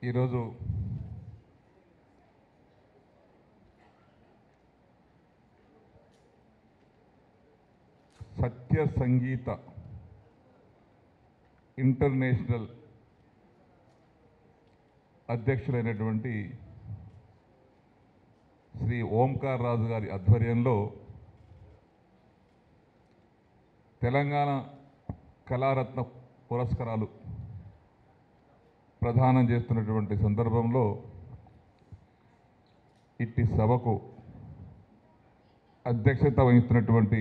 ఈరోజు సత్య సంగీత ఇంటర్నేషనల్ అధ్యక్షులైనటువంటి శ్రీ ఓంకార్ రాజు గారి ఆధ్వర్యంలో తెలంగాణ కళారత్న పురస్కారాలు ప్రదానం చేస్తున్నటువంటి సందర్భంలో ఇట్టి సభకు అధ్యక్షత వహిస్తున్నటువంటి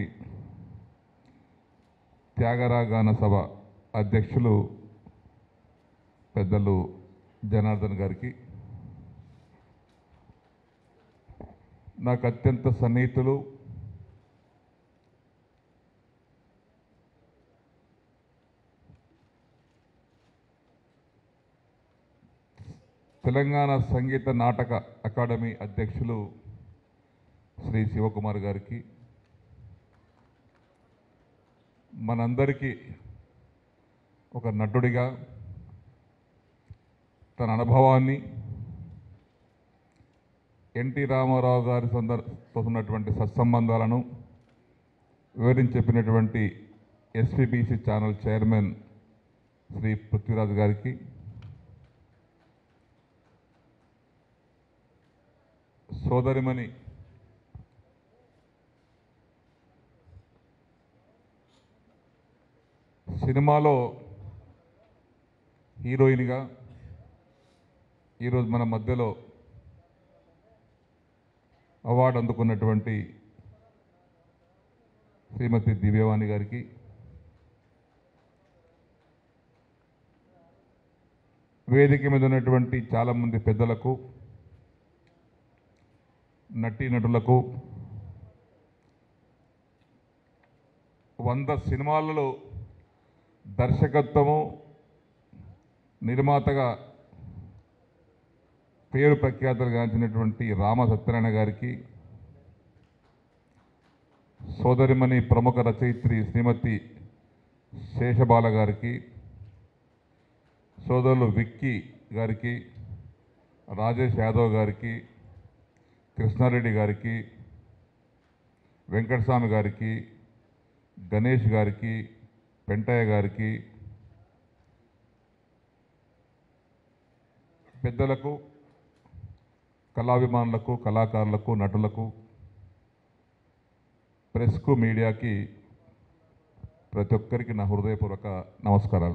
త్యాగరాగాన సభ అధ్యక్షులు పెద్దలు జనార్దన్ గారికి నాకు అత్యంత సన్నిహితులు తెలంగాణ సంగీత నాటక అకాడమీ అధ్యక్షులు శ్రీ శివకుమార్ గారికి మనందరికీ ఒక నటుడిగా తన అనుభవాన్ని ఎన్టీ రామారావు గారి సందర్తో ఉన్నటువంటి సత్సంబంధాలను వివరించి చెప్పినటువంటి SPBC channel chairman Sri Prithviraj గారికి సోదరిమణి సినిమాలో హీరోయిన్గా ఈరోజు మన మధ్యలో అవార్డు అందుకున్నటువంటి శ్రీమతి దివ్యవాణి గారికి వేదిక మీద ఉన్నటువంటి చాలామంది పెద్దలకు నటీనటులకు వంద సినిమాలలో దర్శకత్వము నిర్మాతగా పేరు ప్రఖ్యాతలు గాంచినటువంటి రామ సత్యనారాయణ గారికి సోదరిమణి ప్రముఖ రచయిత్రి శ్రీమతి శేషబాల గారికి సోదరులు విక్కీ గారికి రాజేష్ యాదవ్ గారికి కృష్ణారెడ్డి గారికి వెంకటస్వామి గారికి గణేష్ గారికి పెంటయ్య గారికి పెద్దలకు కళాభిమానులకు కళాకారులకు నటులకు ప్రెస్కు మీడియాకి ప్రతి ఒక్కరికి నా హృదయపూర్వక నమస్కారాలు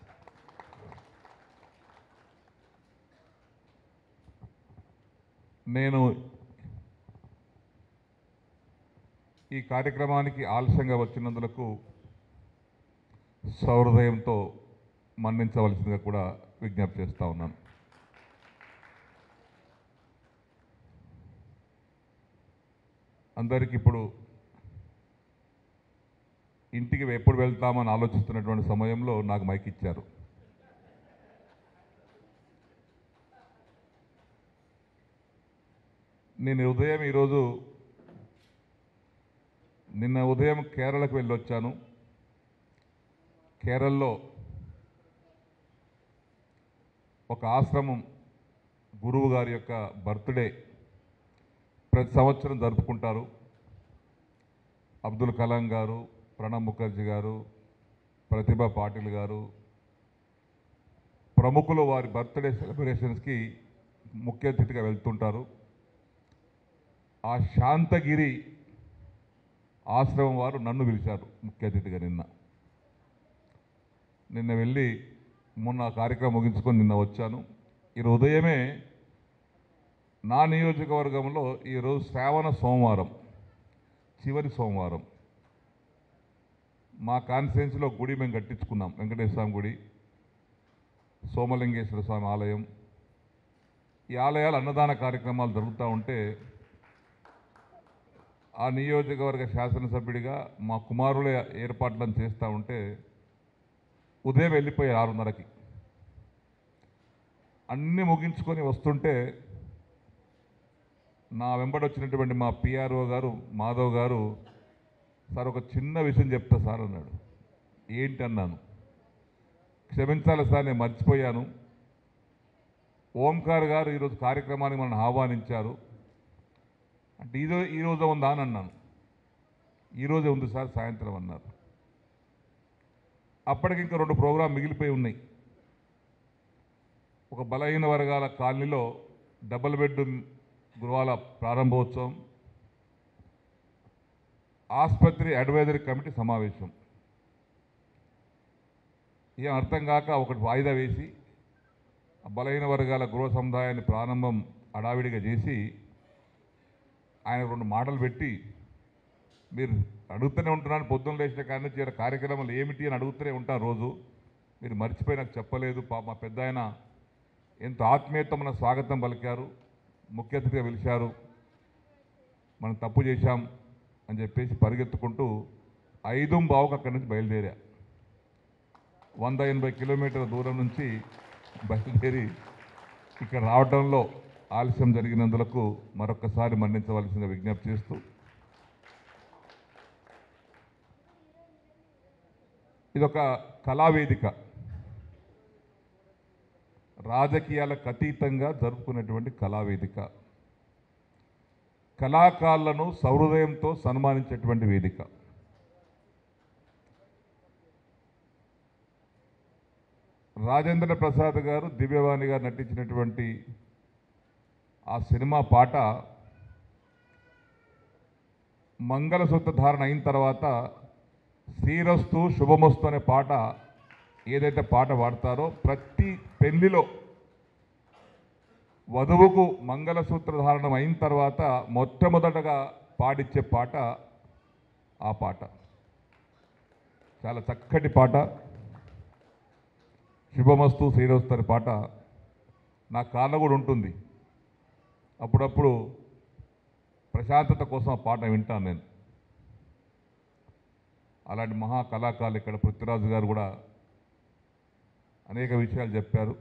నేను ఈ కార్యక్రమానికి ఆలస్యంగా వచ్చినందులకు సౌహృదయంతో మన్నించవలసిందిగా కూడా విజ్ఞప్తి చేస్తూ ఉన్నాను అందరికి ఇప్పుడు ఇంటికి ఎప్పుడు వెళ్తామని ఆలోచిస్తున్నటువంటి సమయంలో నాకు మైక్ ఇచ్చారు నేను ఉదయం ఈరోజు నిన్న ఉదయం కేరళకు వెళ్ళొచ్చాను కేరళలో ఒక ఆశ్రమం గురువు గారి యొక్క బర్త్డే ప్రతి సంవత్సరం జరుపుకుంటారు అబ్దుల్ కలాం గారు ప్రణబ్ ముఖర్జీ గారు ప్రతిభా పాటిల్ గారు ప్రముఖులు వారి బర్త్డే సెలబ్రేషన్స్కి ముఖ్య అతిథిగా వెళ్తుంటారు ఆ శాంతగిరి ఆశ్రమం వారు నన్ను పిలిచారు ముఖ్య అతిథిగా నిన్న నిన్న వెళ్ళి మొన్న ఆ కార్యక్రమం ముగించుకొని నిన్న వచ్చాను ఈ ఉదయమే నా నియోజకవర్గంలో ఈరోజు శ్రావణ సోమవారం చివరి సోమవారం మా కాన్స్టిట్యున్సీలో గుడి మేము కట్టించుకున్నాం వెంకటేశ్వర స్వామి గుడి సోమలింగేశ్వర స్వామి ఆలయం ఈ ఆలయాలు అన్నదాన కార్యక్రమాలు జరుగుతూ ఉంటే ఆ నియోజకవర్గ శాసనసభ్యుడిగా మా కుమారుల ఏర్పాట్లను చేస్తూ ఉంటే ఉదయం వెళ్ళిపోయారు ఆరున్నరకి అన్నీ ముగించుకొని వస్తుంటే నా వెంబడి వచ్చినటువంటి మా పిఆర్ఓ గారు మాధవ్ గారు సార్ ఒక చిన్న విషయం చెప్తా సార్ అన్నాడు ఏంటి అన్నాను క్షమించాలి సార్ నేను మర్చిపోయాను ఓంకార్ గారు ఈరోజు కార్యక్రమానికి మనల్ని ఆహ్వానించారు అంటే ఈరో ఈరోజు ఉందా అని అన్నాను ఈరోజే ఉంది సార్ సాయంత్రం అన్నారు అప్పటికి ఇంకా రెండు ప్రోగ్రాం మిగిలిపోయి ఉన్నాయి ఒక బలహీన వర్గాల కాలనీలో డబుల్ బెడ్ గృహాల ప్రారంభోత్సవం ఆసుపత్రి అడ్వైజరీ కమిటీ సమావేశం ఏం అర్థం కాక ఒకటి వాయిదా వేసి ఆ బలహీన వర్గాల గృహ సముదాయాన్ని ప్రారంభం అడావిడిగా చేసి ఆయన రెండు మాటలు పెట్టి మీరు అడుగుతూనే ఉంటున్నాను పొద్దున్న లేచిన కాడి నుంచి ఈడ కార్యక్రమాలు ఏమిటి అని అడుగుతూనే ఉంటాను రోజు మీరు మర్చిపోయి నాకు చెప్పలేదు పాప మా పెద్ద ఆయన ఎంతో ఆత్మీయత మన స్వాగతం పలికారు ముఖ్య అతిథిగా పిలిచారు మనం తప్పు చేశాం అని చెప్పేసి పరిగెత్తుకుంటూ ఐదు బావుకు అక్కడి నుంచి బయలుదేరా వంద ఎనభై కిలోమీటర్ల దూరం నుంచి బయలుదేరి ఇక్కడ రావడంలో ఆలస్యం జరిగినందులకు మరొక్కసారి మన్నించవలసిన విజ్ఞప్తి చేస్తూ ఇదొక కళావేదిక రాజకీయాలకు అతీతంగా జరుపుకునేటువంటి కళావేదిక కళాకారులను సహృదయంతో సన్మానించేటువంటి వేదిక రాజేంద్ర ప్రసాద్ గారు దివ్యవాణి గారు నటించినటువంటి ఆ సినిమా పాట మంగళసూత్ర ధారణ అయిన తర్వాత శ్రీరస్తు శుభమస్తు అనే పాట ఏదైతే పాట పాడతారో ప్రతి పెళ్లిలో వధువుకు మంగళసూత్ర ధారణం అయిన తర్వాత మొట్టమొదటగా పాడిచ్చే పాట ఆ పాట చాలా చక్కటి పాట శుభమస్తు శ్రీరస్తు అనే పాట నా కాళ్ళ కూడా ఉంటుంది అప్పుడప్పుడు ప్రశాంతత కోసం ఆ పాట వింటాను నేను అలాంటి మహా కళాకారులు ఇక్కడ పృథ్వీరాజు గారు కూడా అనేక విషయాలు చెప్పారు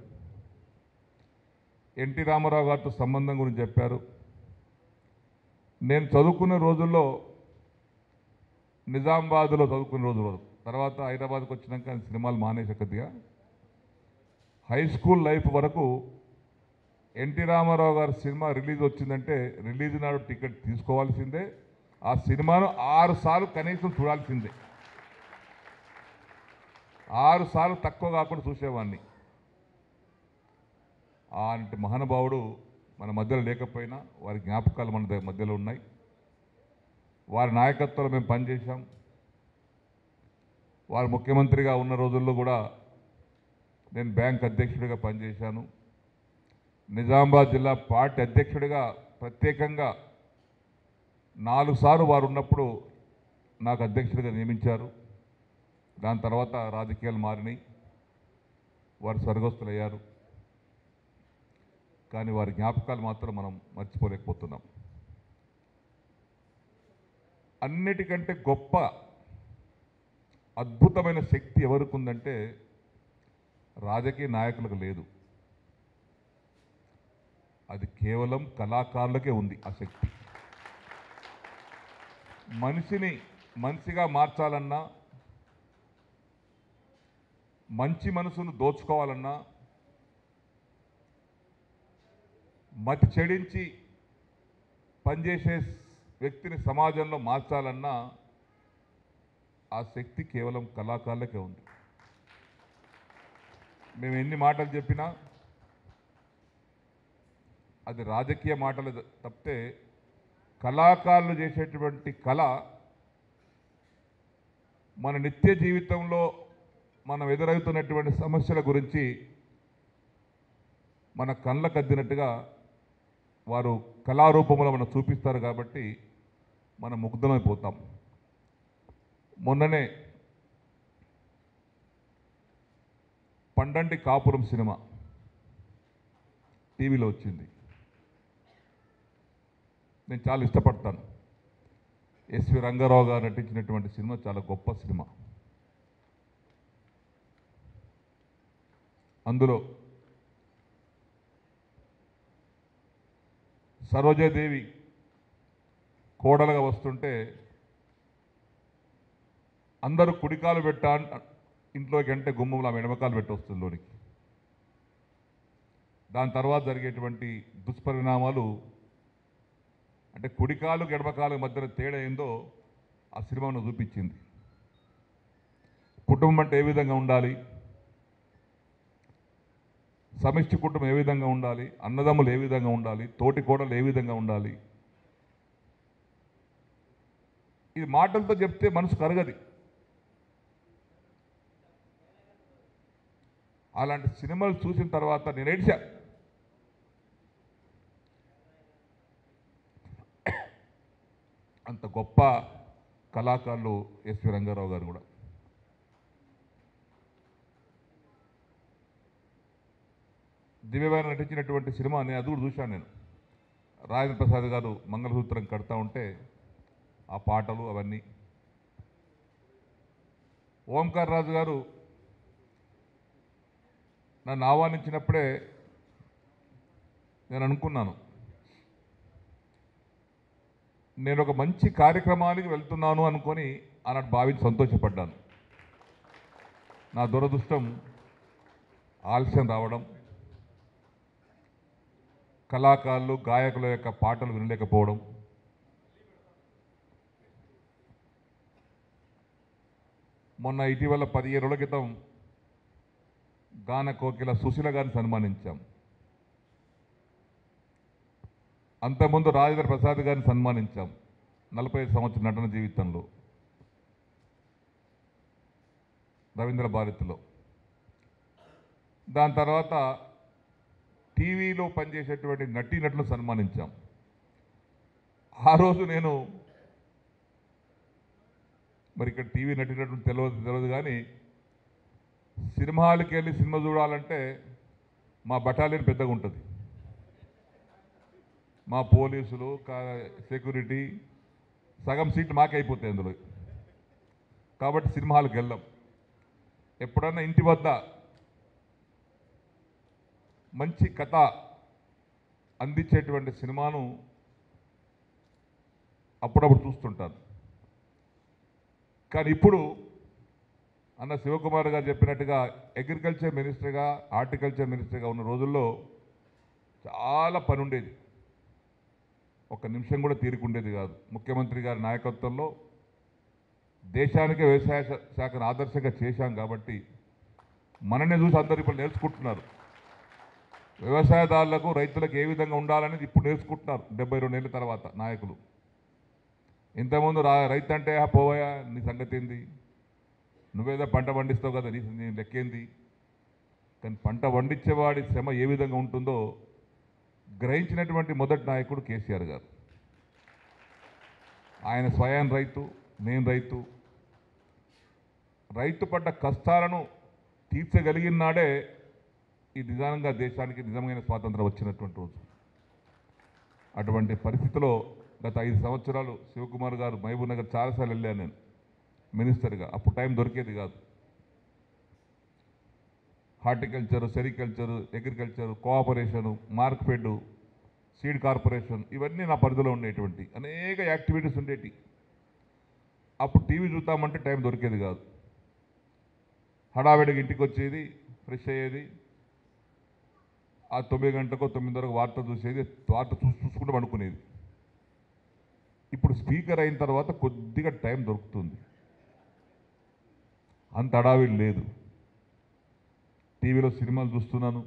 ఎన్టీ రామారావు గారితో సంబంధం గురించి చెప్పారు నేను చదువుకునే రోజుల్లో నిజామాబాద్లో చదువుకునే రోజు రోజు తర్వాత హైదరాబాద్కి వచ్చినాక నేను సినిమాలు మానేసే కొద్దిగా హై స్కూల్ లైఫ్ వరకు ఎన్టీ రామారావు గారి సినిమా రిలీజ్ వచ్చిందంటే రిలీజ్ నాడు టికెట్ తీసుకోవాల్సిందే ఆ సినిమాను ఆరు సార్లు కనీసం చూడాల్సిందే ఆరు సార్లు తక్కువ కాకుండా చూసేవాడిని అలాంటి మహానుభావుడు మన మధ్యలో లేకపోయినా వారి జ్ఞాపకాలు మన ద- మధ్యలో ఉన్నాయి వారి నాయకత్వంలో మేము పనిచేశాం వారు ముఖ్యమంత్రిగా ఉన్న రోజుల్లో కూడా నేను బ్యాంక్ అధ్యక్షుడిగా పనిచేశాను నిజామాబాద్ జిల్లా పార్టీ అధ్యక్షుడిగా ప్రత్యేకంగా నాలుగు సార్లు వారు ఉన్నప్పుడు నాకు అధ్యక్షుడిగా నియమించారు దాని తర్వాత రాజకీయాలు మారినాయి వారు స్వర్గస్థులయ్యారు కానీ వారి జ్ఞాపకాలు మాత్రం మనం మర్చిపోలేకపోతున్నాం అన్నిటికంటే గొప్ప అద్భుతమైన శక్తి ఎవరికి ఉందంటే రాజకీయ నాయకులకు లేదు అది కేవలం కళాకారులకే ఉంది ఆ శక్తి మనిషిని మనిషిగా మార్చాలన్నా మంచి మనసును దోచుకోవాలన్నా మతి చెడించి పనిచేసే వ్యక్తిని సమాజంలో మార్చాలన్నా ఆ శక్తి కేవలం కళాకారులకే ఉంది మేము ఎన్ని మాటలు చెప్పినా అది రాజకీయ మాటలు తప్పితే కళాకారులు చేసేటువంటి కళ మన నిత్య జీవితంలో మనం ఎదురవుతున్నటువంటి సమస్యల గురించి మన కళ్ళకు అద్దినట్టుగా వారు కళారూపంలో మనం చూపిస్తారు కాబట్టి మనం ముగ్ధమైపోతాం మొన్ననే పండంటి కాపురం సినిమా టీవీలో వచ్చింది నేను చాలా ఇష్టపడతాను ఎస్వి రంగారావు గారు నటించినటువంటి సినిమా చాలా గొప్ప సినిమా అందులో సరోజాదేవి కోడలుగా వస్తుంటే అందరూ కుడికాలు పెట్టా ఇంట్లోకి అంటే గుమ్మంలో ఆమె ఎడమకాలు పెట్టి వస్తుంది లోనికి దాని తర్వాత జరిగేటువంటి దుష్పరిణామాలు అంటే కుడికాలు గడపకాలు మధ్యన తేడా ఏందో ఆ సినిమాను చూపించింది కుటుంబం అంటే ఏ విధంగా ఉండాలి సమిష్టి కుటుంబం ఏ విధంగా ఉండాలి అన్నదమ్ములు ఏ విధంగా ఉండాలి తోటి కోడలు ఏ విధంగా ఉండాలి ఇది మాటలతో చెప్తే మనసు కరగది అలాంటి సినిమాలు చూసిన తర్వాత నేను ఏడ్చా అంత గొప్ప కళాకారులు ఎస్వి రంగారావు గారు కూడా దివ్యమైన నటించినటువంటి సినిమా నేను అది కూడా చూశాను నేను రాజేంద్ర ప్రసాద్ గారు మంగళసూత్రం కడతా ఉంటే ఆ పాటలు అవన్నీ ఓంకార్ రాజు గారు నన్ను ఆహ్వానించినప్పుడే నేను అనుకున్నాను నేను ఒక మంచి కార్యక్రమానికి వెళ్తున్నాను అనుకొని అన్నట్టు భావించి సంతోషపడ్డాను నా దురదృష్టం ఆలస్యం రావడం కళాకారులు గాయకుల యొక్క పాటలు వినలేకపోవడం మొన్న ఇటీవల పదిహేను రోజుల క్రితం గాన కోకిల సుశీల గారిని సన్మానించాం అంతకుముందు రాజేంద్ర ప్రసాద్ గారిని సన్మానించాం నలభై ఐదు సంవత్సరాల నటన జీవితంలో రవీంద్ర భారతిలో దాని తర్వాత టీవీలో పనిచేసేటువంటి నటీనటులను సన్మానించాం ఆ రోజు నేను మరి ఇక్కడ టీవీ నటీనటులు తెలియదు తెలియదు కానీ సినిమా హాల్కి వెళ్ళి సినిమా చూడాలంటే మా బటాలియన్ పెద్దగా ఉంటుంది మా పోలీసులు కా- సెక్యూరిటీ సగం సీట్లు మాకే అయిపోతాయి అందులో కాబట్టి సినిమా హాల్కి వెళ్ళాం ఎప్పుడన్నా ఇంటి వద్ద మంచి కథ అందించేటువంటి సినిమాను అప్పుడప్పుడు చూస్తుంటాను కానీ ఇప్పుడు అన్న శివకుమార్ గారు చెప్పినట్టుగా అగ్రికల్చర్ మినిస్టర్గా హార్టికల్చర్ మినిస్టర్గా ఉన్న రోజుల్లో చాలా పని ఉండేది ఒక్క నిమిషం కూడా తీరుకుండేది కాదు ముఖ్యమంత్రి గారి నాయకత్వంలో దేశానికే వ్యవసాయ శా- శాఖను ఆదర్శంగా చేశాం కాబట్టి మననే చూసి అందరూ ఇప్పుడు నేర్చుకుంటున్నారు వ్యవసాయదారులకు రైతులకు ఏ విధంగా ఉండాలనేది ఇప్పుడు నేర్చుకుంటున్నారు డెబ్బై రెండు ఏళ్ళ తర్వాత నాయకులు ఇంతకుముందు రా రైతు అంటే "ఆ, పోవయా నీ సంగతి ఏంది నువ్వేదో పంట పండిస్తావు కదా నీ నీ లెక్కేంది కానీ పంట పండించేవాడి శ్రమ ఏ విధంగా ఉంటుందో గ్రహించినటువంటి మొదటి నాయకుడు కేసీఆర్ గారు ఆయన స్వయం రైతు నేను రైతు రైతు పడ్డ కష్టాలను తీర్చగలిగిన నాడే ఈ నిజంగా దేశానికి నిజమైన స్వాతంత్రం వచ్చినటువంటి రోజు అటువంటి పరిస్థితిలో గత ఐదు సంవత్సరాలు శివకుమార్ గారు మహబూబ్ నగర్ చాలాసార్లు వెళ్ళాను నేను మినిస్టర్గా అప్పుడు టైం దొరికేది కాదు horticulture sericulture agriculture cooperation Markfed seed corporation ఇవన్నీ నా పరిధిలో ఉండేటువంటి అనేక యాక్టివిటీస్ ఉండేటి అప్పుడు టీవీ చూద్దామంటే టైం దొరికేది కాదు హడావిడిగా ఇంటికి వచ్చేది ఫ్రెష్ అయ్యేది ఆ తొమ్మిది గంటలకు తొమ్మిది వరకు వార్త చూసేది వార్త చూసి చూసుకుంటూ పడుకునేది ఇప్పుడు స్పీకర్ అయిన తర్వాత కొద్దిగా టైం దొరుకుతుంది అంత హడావిడి లేదు టీవీలో సినిమాలు చూస్తున్నాను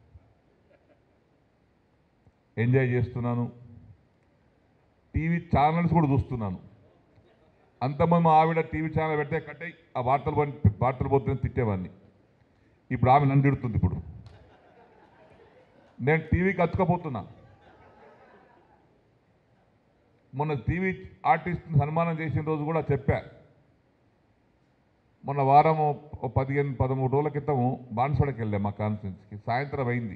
ఎంజాయ్ చేస్తున్నాను టీవీ ఛానల్స్ కూడా చూస్తున్నాను అంతమంది మా ఆవిడ టీవీ ఛానల్ పెడితే కట్టే ఆ వార్తలు పని వార్తలు పోతే తిట్టేవాడిని ఇప్పుడు ఆమె నన్ను తిడుతుంది ఇప్పుడు నేను టీవీకి అతుకపోతున్నా మొన్న టీవీ ఆర్టిస్ట్ని సన్మానం చేసిన రోజు కూడా చెప్పా మొన్న వారం ఓ పదిహేను పదమూడు రోజుల క్రితం బాన్సోడకి వెళ్ళాం మా కాన్ఫరెన్స్కి సాయంత్రం అయింది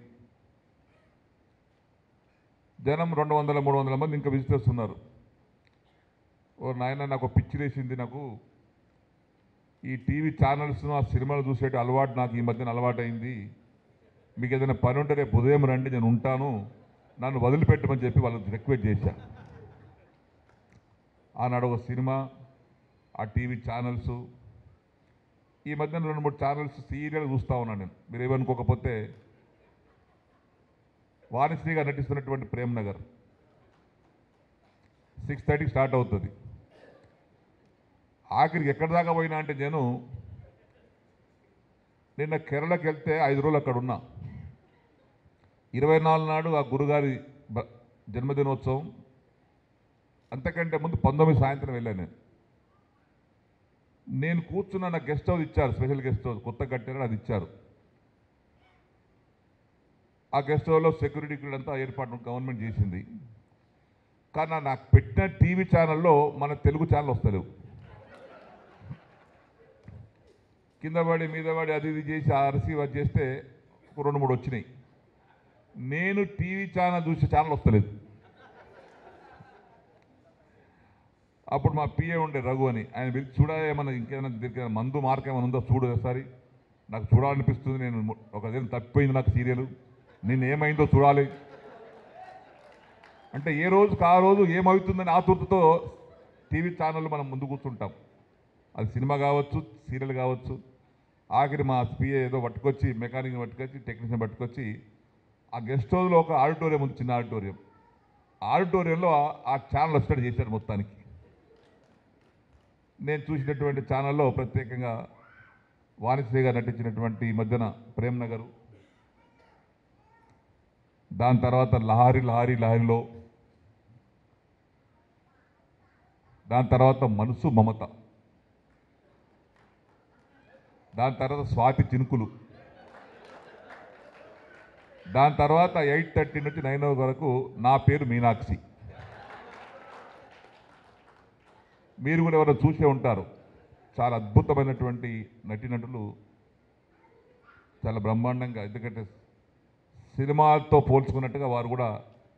జనం రెండు వందల మూడు వందల మంది ఇంకా విజిటర్స్ ఉన్నారు ఓ నాయన నాకు ఒక పిచ్చి వేసింది నాకు ఈ టీవీ ఛానల్స్ను ఆ సినిమాలు చూసేట అలవాటు నాకు ఈ మధ్యన అలవాటు అయింది మీకు ఏదైనా పని ఉంటే రేపు ఉదయం రండి నేను ఉంటాను నన్ను వదిలిపెట్టమని చెప్పి వాళ్ళని రిక్వెస్ట్ చేశా ఆనాడు ఒక సినిమా ఆ టీవీ ఛానల్స్ ఈ మధ్యన రెండు మూడు ఛానల్స్ సీరియల్ చూస్తూ ఉన్నాను నేను మీరు ఏమనుకోకపోతే వాణిశ్రీగా నటిస్తున్నటువంటి ప్రేమ్ నగర్ సిక్స్ థర్టీకి స్టార్ట్ అవుతుంది ఆఖరికి ఎక్కడి దాకా పోయినా అంటే నేను నిన్న కేరళకి వెళ్తే ఐదు రోజులు అక్కడ ఉన్నా ఇరవై నాలుగు నాడు ఆ గురుగారి బ- జన్మదినోత్సవం అంతకంటే ముందు పంతొమ్మిది సాయంత్రం వెళ్ళాను నేను నేను కూర్చున్న నా గెస్ట్ హౌస్ ఇచ్చారు స్పెషల్ గెస్ట్ హౌస్ కొత్త కట్టారు అది ఇచ్చారు ఆ గెస్ట్ హౌస్లో సెక్యూరిటీ అంతా ఏర్పాటు గవర్నమెంట్ చేసింది కానీ నా- నాకు పెట్టిన టీవీ ఛానల్లో మన తెలుగు ఛానల్ వస్తలేవు కింద పడి మీద పడి అది ఇది చేసి అరసి అది చేస్తే ఒక రెండు మూడు వచ్చినాయి నేను టీవీ ఛానల్ చూసే ఛానల్ వస్తలేదు అప్పుడు మా పిఏ ఉండే రఘు అని ఆయన పిలిచి చూడ ఏమన్నా ఇంకేమైనా దీనికి ఏమైనా మందు మార్క్ ఏమైనా ఉందో చూడు ఒకసారి నాకు చూడాలనిపిస్తుంది నేను ము- ఒక దిన తప్పిపోయింది నాకు సీరియల్ నేను ఏమైందో చూడాలి అంటే ఏ రోజుకి ఆ రోజు ఏమవుతుందని ఆతృతతో టీవీ ఛానళ్ళు మనం ముందు కూర్చుంటాం అది సినిమా కావచ్చు సీరియల్ కావచ్చు ఆఖరి మా పిఏ ఏదో పట్టుకొచ్చి మెకానిక్ని పట్టుకొచ్చి టెక్నీషియన్ పట్టుకొచ్చి ఆ గెస్ట్ హౌస్లో ఒక ఆడిటోరియం ఉంది చిన్న ఆడిటోరియం ఆడిటోరియంలో ఆ- ఆ ఛానల్ వచ్చేటట్టు చేశారు మొత్తానికి నేను చూసినటువంటి ఛానల్లో ప్రత్యేకంగా వాణిశ్రీ గారు నటించినటువంటి ఈ మధ్యన ప్రేమ్ నగరు దాని తర్వాత లహారి లహారి లహారిలో దాని తర్వాత మనసు మమత దాని తర్వాత స్వాతి చినుకులు దాని తర్వాత ఎయిట్ థర్టీ నుంచి నైన్ వరకు నా పేరు మీనాక్షి మీరు కూడా ఎవరో చూసే ఉంటారు చాలా అద్భుతమైనటువంటి నటీనటులు చాలా బ్రహ్మాండంగా ఎందుకంటే సినిమాతో పోల్చుకున్నట్టుగా వారు కూడా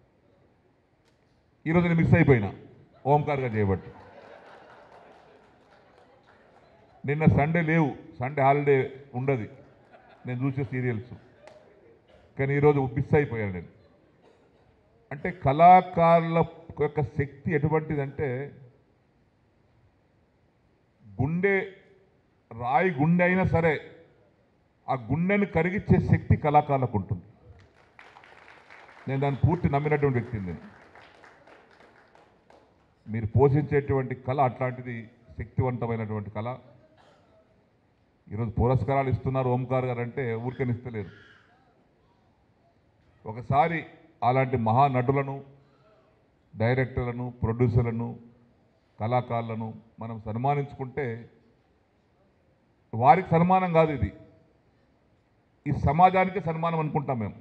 ఈరోజు నేను మిస్ అయిపోయినా ఓంకార్గా చేయబట్టి నిన్న సండే లేవు సండే హాలిడే ఉండదు నేను చూసే సీరియల్స్ కానీ ఈరోజు మిస్ అయిపోయాను నేను అంటే కళాకారుల యొక్క శక్తి ఎటువంటిదంటే గుండె రాయి గుండె అయినా సరే ఆ గుండెని కరిగించే శక్తి కళాకారులకు ఉంటుంది నేను దాన్ని పూర్తి నమ్మినటువంటి వ్యక్తిని నేను మీరు పోషించేటువంటి కళ అట్లాంటిది శక్తివంతమైనటువంటి కళ ఈరోజు పురస్కారాలు ఇస్తున్నారు ఓంకార్ గారు అంటే ఊరికని ఇస్తలేరు ఒకసారి అలాంటి మహానటులను డైరెక్టర్లను ప్రొడ్యూసర్లను కళాకారులను మనం సన్మానించుకుంటే వారికి సన్మానం కాదు ఇది ఈ సమాజానికి సన్మానం అనుకుంటాం మేము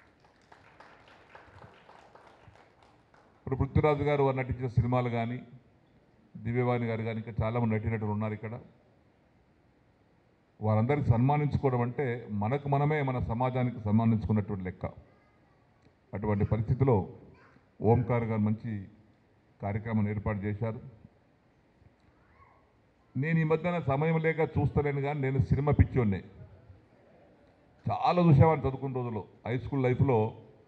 ఇప్పుడు పృథ్వీరాజు గారు వారు నటించిన సినిమాలు కానీ దివ్యవాణి గారు కానీ ఇంకా చాలామంది నటినటులు ఉన్నారు ఇక్కడ వారందరికీ సన్మానించుకోవడం అంటే మనకు మనమే మన సమాజానికి సన్మానించుకున్నటువంటి లెక్క అటువంటి పరిస్థితిలో ఓంకార్ గారు మంచి కార్యక్రమాన్ని ఏర్పాటు చేశారు నేను ఈ మధ్యన సమయం లేక చూస్తలేను కానీ నేను సినిమా పిచ్చోడిని చాలా చూసేవాడిని చదువుకున్న రోజుల్లో హై స్కూల్ లైఫ్లో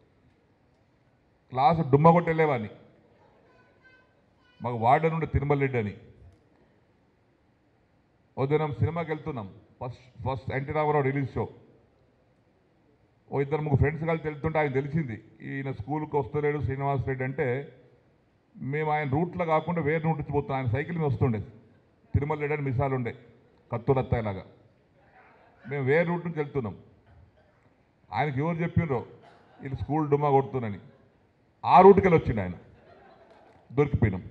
క్లాసు డుమ్మ కొట్టి వెళ్ళేవాడిని మాకు వార్డెన్ ఉండే తిరుమల రెడ్డి అని ఓ దినం సినిమాకి వెళ్తున్నాం first first N T Ramarao release show ఓ ఇద్దరు ముగ్గురు ఫ్రెండ్స్ కలిసి వెళ్తుంటే ఆయన తెలిసింది ఈయన స్కూల్కి వస్తలేడు శ్రీనివాస్ రెడ్డి అంటే మేము ఆయన రూట్లో కాకుండా వేరే రూట్ నుంచి పోతున్నాం ఆయన సైకిల్ మీద వస్తుండే తిరుమల రెడ్డి అని మిసాలు ఉండే కత్తులత్తాయిలాగా మేము వేరే రూట్ నుంచి వెళ్తున్నాం ఆయనకి ఎవరు చెప్పిండ్రో వీళ్ళు స్కూల్ డుమ్మా కొడుతున్నాని ఆ రూట్కి వెళ్ళి వచ్చిండు ఆయన దొరికిపోయినాం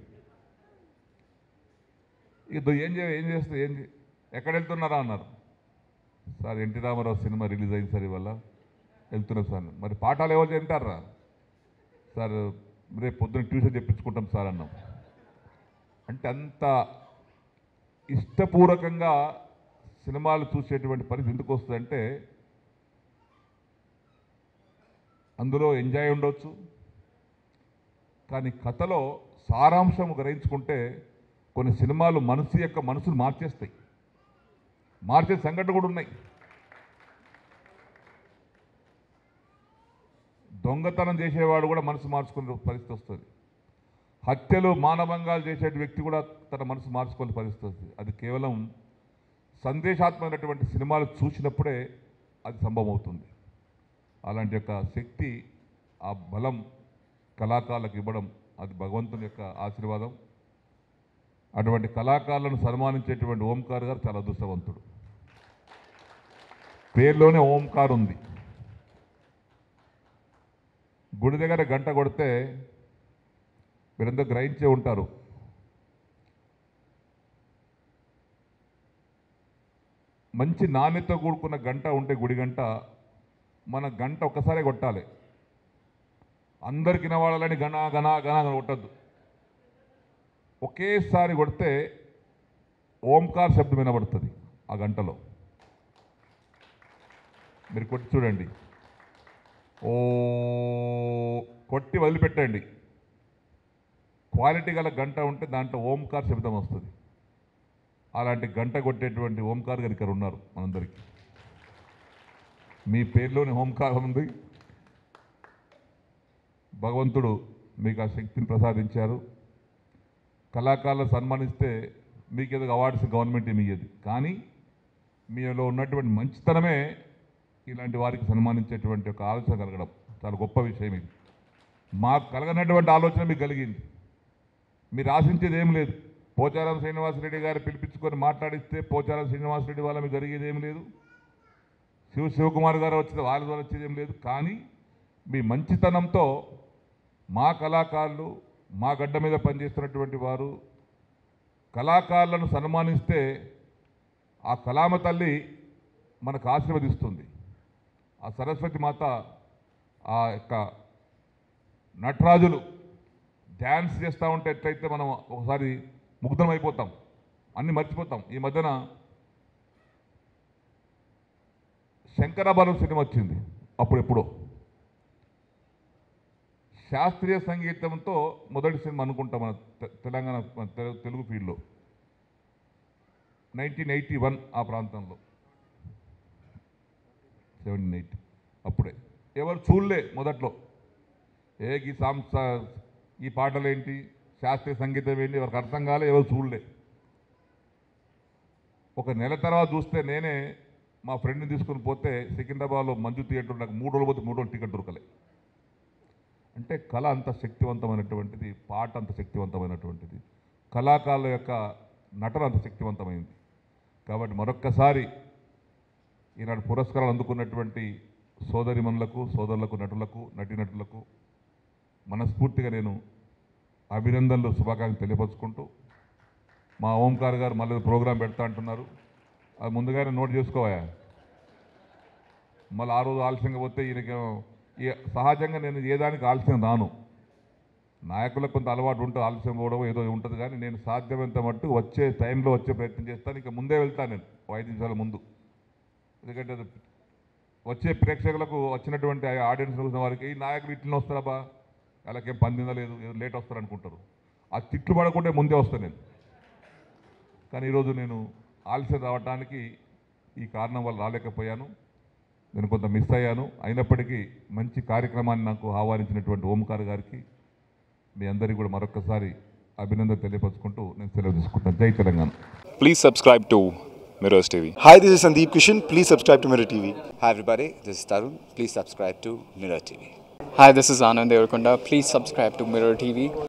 ఇది ఏం చే ఏం చేస్తే ఏం చే- ఎక్కడ వెళ్తున్నారా అన్నారు సార్ ఎన్టీ రామారావు సినిమా రిలీజ్ అయింది సార్ ఇవాళ వెళ్తున్నాం సార్ మరి పాఠాలు ఎవరు తింటారా సార్ రేపు పొద్దున్న ట్యూషన్ చెప్పించుకుంటాం సార్ అన్నాం అంటే అంత ఇష్టపూర్వకంగా సినిమాలు చూసేటువంటి పరిస్థితి ఎందుకు వస్తుందంటే అందులో ఎంజాయ్ ఉండొచ్చు కానీ కథలో సారాంశం గ్రహించుకుంటే కొన్ని సినిమాలు మనసు యొక్క మనసును మార్చేస్తాయి మార్చే సంఘటన కూడా ఉన్నాయి దొంగతనం చేసేవాడు కూడా మనసు మార్చుకునే పరిస్థితి వస్తుంది హత్యలు మానభంగాలు చేసే వ్యక్తి కూడా తన మనసు మార్చుకునే పరిస్థితి వస్తుంది అది కేవలం సందేశాత్మకమైనటువంటి సినిమాలు చూసినప్పుడే అది సంభవం అవుతుంది అలాంటి యొక్క శక్తి ఆ బలం కళాకారులకు ఇవ్వడం అది భగవంతుని యొక్క ఆశీర్వాదం అటువంటి కళాకారులను సన్మానించేటువంటి ఓంకార్ గారు చాలా అదృష్టవంతుడు పేరులోనే ఓంకార్ ఉంది గుడి దగ్గర గంట కొడితే మీరందరూ గ్రహించే ఉంటారు మంచి నాణ్యత కూడుకున్న గంట ఉంటే గుడి గంట మన గంట ఒక్కసారే కొట్టాలి అందరికి వినవాడాలని గణ గణ గణ అని కొట్టద్దు ఒకేసారి కొడితే ఓంకార్ శబ్దం వినబడుతుంది ఆ గంటలో మీరు కొట్టి చూడండి ఓ కొట్టి వదిలిపెట్టండి క్వాలిటీ గల గంట ఉంటే దాంట్లో ఓంకార్ శబ్దం వస్తుంది అలాంటి గంట కొట్టేటువంటి ఓంకార్ గారు ఇక్కడ ఉన్నారు మనందరికీ మీ పేరులోని ఓంకారం ఉంది భగవంతుడు మీకు ఆ శక్తిని ప్రసాదించారు కళాకారులను సన్మానిస్తే మీకు ఏదో అవార్డ్స్ గవర్నమెంట్ ఏమి ఇయ్యదు కానీ మీలో ఉన్నటువంటి మంచితనమే ఇలాంటి వారికి సన్మానించేటువంటి ఒక ఆలోచన కలగడం చాలా గొప్ప విషయం ఇది మాకు కలగనటువంటి ఆలోచన మీకు కలిగింది మీరు ఆశించేది ఏం లేదు పోచారం శ్రీనివాసరెడ్డి గారు పిలిపించుకొని మాట్లాడిస్తే పోచారం శ్రీనివాసరెడ్డి వల్ల మీకు జరిగేది ఏం లేదు శివ శివకుమార్ గారు వచ్చిన వాళ్ళ ద్వారా వచ్చేది ఏం లేదు కానీ మీ మంచితనంతో మా కళాకారులు మా గడ్డ మీద పనిచేస్తున్నటువంటి వారు కళాకారులను సన్మానిస్తే ఆ కళామ తల్లి మనకు ఆశీర్వదిస్తుంది ఆ సరస్వతి మాత ఆ యొక్క నటరాజులు డ్యాన్స్ చేస్తూ ఉంటే ఎట్లయితే మనం ఒకసారి ముగ్ధం అయిపోతాం అన్ని మర్చిపోతాం ఈ మధ్యన శంకరాభరణం సినిమా వచ్చింది అప్పుడు ఎప్పుడో శాస్త్రీయ సంగీతంతో మొదటి సినిమా అనుకుంటాం మన తె- తెలంగాణ మన తెలు- తెలుగు ఫీల్డ్లో నైన్టీన్ ఎయిటీ వన్ ఆ ప్రాంతంలో సెవెంటీన్ ఎయిటీ అప్పుడే ఎవరు చూడలే మొదట్లో ఏ ఈ సాంస ఈ పాటలు ఏంటి శాస్త్రీయ సంగీతం ఏంటి ఎవరికి అర్థం కాలే ఎవరు చూడలే ఒక నెల తర్వాత చూస్తే నేనే మా ఫ్రెండ్ని తీసుకుని పోతే సికింద్రాబాద్లో మంజు థియేటర్ నాకు మూడు రోజులు పోతే మూడు రోజులు టికెట్ దొరకలే అంటే కళ అంత శక్తివంతమైనటువంటిది పాట అంత శక్తివంతమైనటువంటిది కళాకారుల యొక్క నటన అంత శక్తివంతమైంది కాబట్టి మరొక్కసారి ఈనాడు పురస్కారాలు అందుకున్నటువంటి సోదరిమణులకు సోదరులకు నటులకు నటీనటులకు మనస్ఫూర్తిగా నేను అభినందనలు శుభాకాంక్షలు తెలియపరుచుకుంటూ మా ఓంకార్ గారు మళ్ళీ ప్రోగ్రాం పెడతా అంటున్నారు అది ముందుగానే నోట్ చేసుకోవా మళ్ళీ ఆ రోజు ఆలస్యంగా పోతే ఈయనకి ఈ- సహజంగా నేను ఏ దానికి ఆలస్యం రాను నాయకులకు కొంత అలవాటు ఉంటుంది ఆలస్యం పోవడం ఏదో ఉంటుంది కానీ నేను సాధ్యమైనంత మట్టు వచ్చే టైంలో వచ్చే ప్రయత్నం చేస్తాను ఇంకా ముందే వెళ్తాను నేను ఓ ఐదు నిమిషాల ముందు ఎందుకంటే అది వచ్చే ప్రేక్షకులకు వచ్చినటువంటి ఆ ఆడియన్స్ చూసిన వారికి ఈ నాయకులు ఇట్లనే వస్తారా వాళ్ళకేం పందిందా లేదు ఏదో లేట్ వస్తారు అనుకుంటారు ఆ తిట్లు పడకుండా ముందే వస్తాను నేను కానీ ఈరోజు నేను ఆలస్యం రావడానికి ఈ కారణం వల్ల రాలేకపోయాను నేను కొంత మిస్ అయ్యాను అయినప్పటికీ మంచి కార్యక్రమాన్ని నాకు ఆహ్వానించినటువంటి ఓంకార్ గారికి మీ అందరికీ కూడా మరొకసారి అభినందన తెలియపరుచుకుంటూ నేను సెలవు తీసుకుంటాను జై Telangana Please subscribe to Mirrors TV. Hi, this is Sandeep Kishan. Please subscribe to Mirror TV. Hi everybody, this is Tarun. Please subscribe to Mirror TV. Hi, this is Anand Devarkonda. Please subscribe to Mirror TV.